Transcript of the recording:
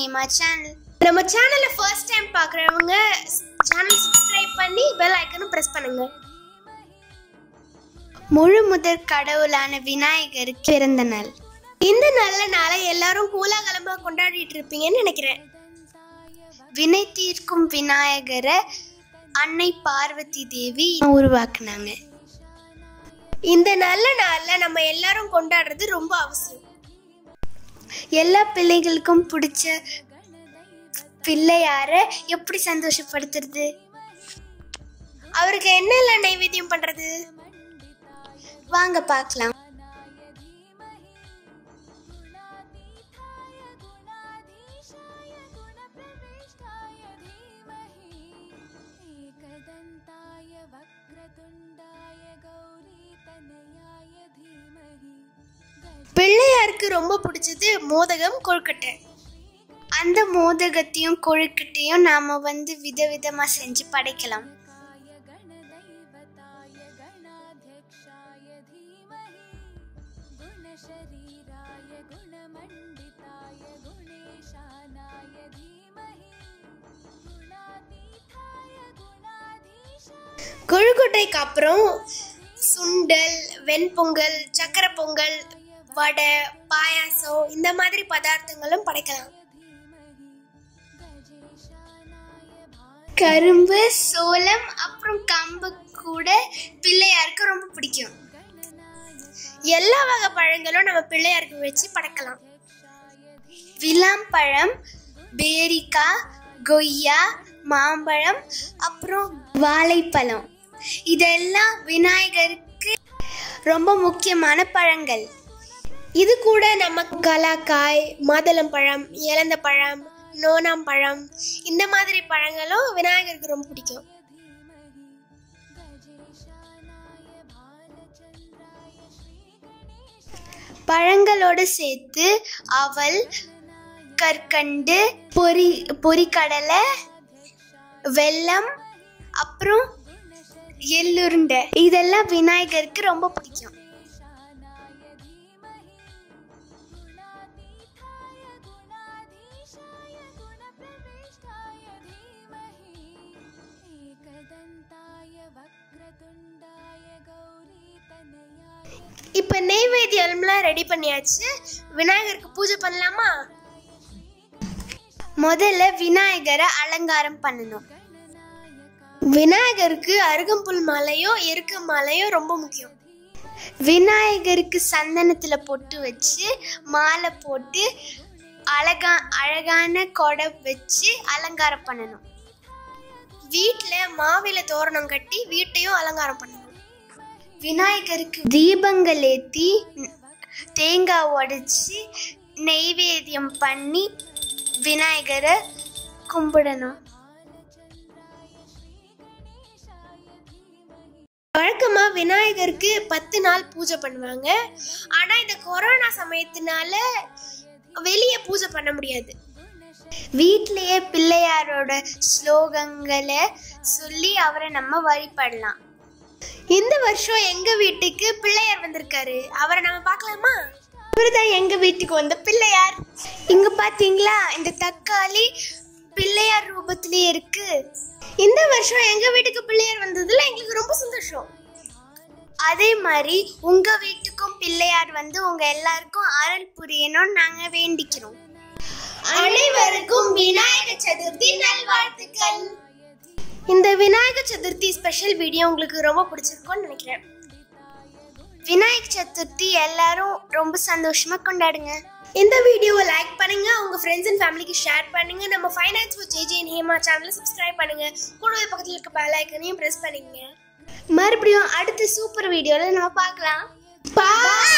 Hema channel நம்ம சேனலை first time பார்க்குறவங்க சேனல் சப்ஸ்கிரைப் பண்ணி பெல் ஐக்கனும் ப்ரெஸ் பண்ணுங்க முழு முதற் கடவுளான விநாயகருக்கு பிறந்த நாள் இந்த நல்ல நாளை எல்லாரும் கோலாகலமாக கொண்டாடிட்டு இருப்பீங்கன்னு நினைக்கிறேன் வினை தீர்க்கும் விநாயகரை அன்னை பார்வதி தேவி உருவாக்குனாங்க இந்த நல்ல நாள்ல நம்ம எல்லாரும் கொண்டாடுறது ரொம்ப அவசியம் எல்லா பிள்ளைகளுக்கும் பிடிச்ச பிள்ளையார எப்படி சந்தோஷப்படுத்துறது அவருக்கு என்னெல்லாம் நைவேத்தியம் பண்றது வாங்க பார்க்கலாம் एकदन्ताय वक्रतुण्डाय गौरीतनयाय धीमहि பிள்ளையாருக்கு ரொம்ப பிடிச்சது மோதகம் கொழுக்கட்டை அந்த மோதகத்தையும் கொழுக்கட்டையும் நாம வந்து விதவிதமா செஞ்சு படைக்கலாம் गणकाय गणदैवताय गणाध्यक्षाय धीमहि गुणशरीराय गुणमण्डिताय गुणेशानाय धीमहि गुणातीताय गुणाधीशाय கொழுக்கட்டைக்கு அப்புறம் சுண்டல் வெண்பொங்கல் சக்கரை பொங்கல் வடை பாயாசம் இந்த மாதிரி பதார்த்தங்களும் படைக்கலாம் கரும்பு சோளம் அப்புறம் கம்பு கூட பிள்ளையாருக்கு ரொம்ப பிடிக்கும் எல்லா வகை பழங்களும் நம்ம பிள்ளையாருக்கு வச்சு படைக்கலாம் விளாம்பழம் பேரிக்காய் கொய்யா மாம்பழம் அப்புறம் வாழைப்பழம் இதெல்லாம் விநாயகருக்கு ரொம்ப முக்கியமான பழங்கள் இது கூட நம்ம கலாக்காய் மாதுளம்பழம் இலந்த பழம் நோனாம்பழம் இந்த மாதிரி பழங்களும் விநாயகருக்கு ரொம்ப பிடிக்கும் பழங்களோடு சேர்த்து அவல் கற்கண்டு பொரி பொரிக்கடலை வெல்லம் அப்புறம் எள்ளுருண்டை இதெல்லாம் விநாயகருக்கு ரொம்ப பிடிக்கும் गुणातीताय गुणाधीशाय गुणप्रविष्टाय धीमहि एकदन्ताय वक्रतुण्डाय गौरीतनयाय இப்போ நெய்வேத்தியம்லாம் ரெடி பண்ணியாச்சு விநாயகருக்கு பூஜை பண்ணலாமா முதல்ல விநாயகரை அலங்காரம் பண்ணணும் விநாயகருக்கு அருகம்புல் மாலையும் எருக்க மாலையும் ரொம்ப முக்கியம் விநாயகருக்கு சந்தனத்துல பொட்டு வச்சு மாலை போட்டு அழகா அழகான கொடை வச்சு அலங்காரம் பண்ணணும் வீட்டில் மாவில தோரணம் கட்டி வீட்டையும் அலங்காரம் பண்ணணும் விநாயகருக்கு தீபங்கள் ஏற்றி தேங்காய் உடைச்சி நெய்வேத்தியம் பண்ணி விநாயகரை கும்பிடணும் வழக்கமா விநாயகருக்கு பத்து நாள் பூஜை பண்ணுவாங்க ஆனா இந்த கொரோனா சமயத்தினால வெளியே பூஜை பண்ண முடியாது வீட்டிலேயே பிள்ளையாரோட ஸ்லோகங்களை சொல்லி அவரை நம்ம வழிபடலாம் இந்த வருஷம் எங்க வீட்டுக்கு பிள்ளையார் வந்திருக்காரு அவரை நம்ம பார்க்கலாமா இவர்தான் எங்க வீட்டுக்கு வந்த பிள்ளையார் இங்க பாத்தீங்களா இந்த தக்காளி பிள்ளையார் ரூபத்திலேயே இருக்கு இந்த வருஷம் எங்க வீட்டுக்கு பிள்ளையார் வந்ததுல எங்களுக்கு ரொம்ப சந்தோஷம் அதே மாதிரி உங்க வீட்டுக்கும் பிள்ளையார் வந்து உங்க எல்லாருக்கும் அருள் புரியணும்னு நாங்க வேண்டிக்கிறோம் அனைவருக்கும் விநாயகர் சதுர்த்தி நல்வாழ்த்துக்கள் இந்த விநாயகர் சதுர்த்தி ஸ்பெஷல் வீடியோ உங்களுக்கு ரொம்ப பிடிச்சிருக்கும்னு நினைக்கிறேன் விநாயகர் சதுர்த்தி எல்லாரும் ரொம்ப சந்தோஷமா கொண்டாடுங்க இந்த வீடியோவை லைக் பண்ணுங்க உங்க ஃப்ரெண்ட்ஸ் அண்ட் ஃபேமிலிக்கு ஷேர் பண்ணுங்க நம்ம ஃபைனான்ஸ் வித் ஜேஜே ஹேமா சேனலை சப்ஸ்கிரைப் பண்ணுங்க கூடவே பக்கத்தில் இருக்க பெல் ஐக்கனையும் பிரஸ் பண்ணுங்க மறுபடியும் அடுத்த சூப்பர் வீடியோல நம்ம பார்க்கலாம் பாய்